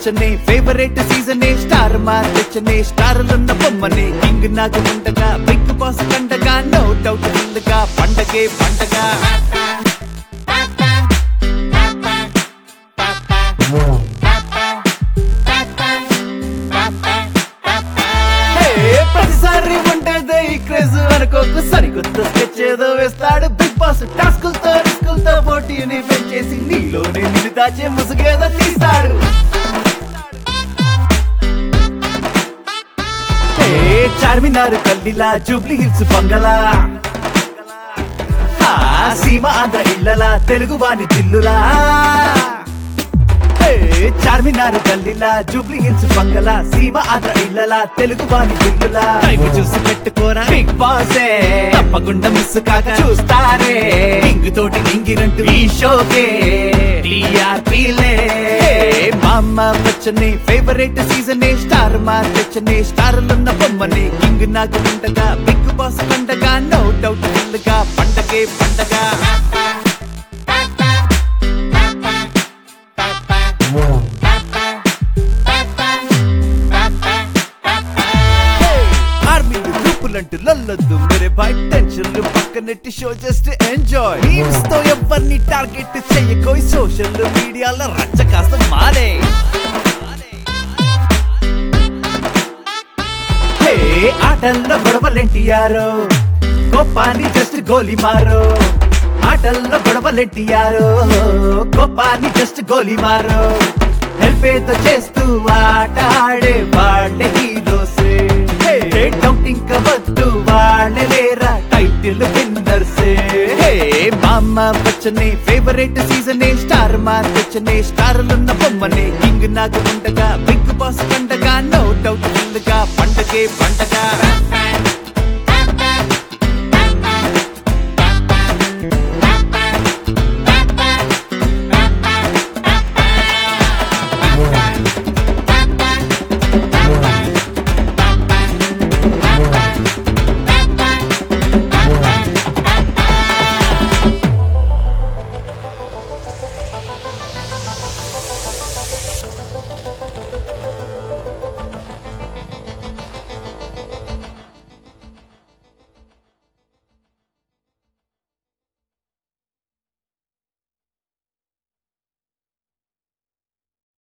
వచ్చనే favourite సీజనే star మార్చనే స్టార్లున్న బొమ్మనే కింగ్ నాకు ఉండగా బిగ్ బాస్ కండగా నో డౌట్ ఉందగా పండగే పండగ హే, ప్రతిసారి ఉంటది ఈ క్రేజ్ అనుకోకు సరికొత్త స్కెచ్ ఏదో వేస్తాడు బిగ్ బాస్ టాస్కులతో రిస్కులతో పోటీని పెంచేసి నీలోనే నిన్ను దాచే ముసుగేదో తీస్తాడు హే, చార్మినార్ కల్లిలా జూబ్లీ హిల్స్ బంగళా ఆ, సీమ ఆంధ్ర ఇళ్ళలా తెలుగు వాణి దిల్లులా హే, చార్మినార్ గల్లీలా Jubilee hills bungalow Seema Andhra ఇళ్ళలా తెలుగు వాణి దిల్లులా టైం చూసి పెట్టుకోరా బిగ్ బాసే తప్పకుండా మిస్ కాక చూస్తారే ఇంగు తోటి ఇంగిరంటూ ఈ షోకే టీఆర్పీలే మామ వచ్చనే ఫేవరెట్ సీజనే స్టార్ మార్చనే స్టార్లున్న బొమ్మనే కింగ్ నాకు ఉండగా బిగ్ బాస్ పండగ నో డౌట్ ఉందగా పండగే పండగ ఆర్మీలు గ్రూపులంటూ లొల్లొద్దు మెరే బాయ్ టెన్షన్లు పక్కనెట్టి షో జస్ట్ ఎంజాయ్ మీమ్స్ తో ఎవరిని టార్గెట్ చెయ్యకోయి సోషల్ మీడియాలో రచ్చ కాస్త మారే హే ఆటల్లో గొడవలెంటియారో కోపాన్ని జస్ట్ గోలి మారో ఆటల్లో గొడవలెంటియారో కోపాన్ని జస్ట్ గోలి మారో హెల్ప్ ఏదో చేస్తూ ఆట ఆడే వాళ్ళే హీరోసే డౌటింగ్ వద్దు వాళ్ళే లేరా టైటిల్ విన్నర్సే హే మామ వచ్చనే ఫేవరెట్ సీజనే స్టార్ మార్చనే స్టార్లున్న బొమ్మనే కింగ్ నాకు ఉండగా బిగ్ బాస్ పండగ నో డౌట్ ఉందగా పండగే పండగ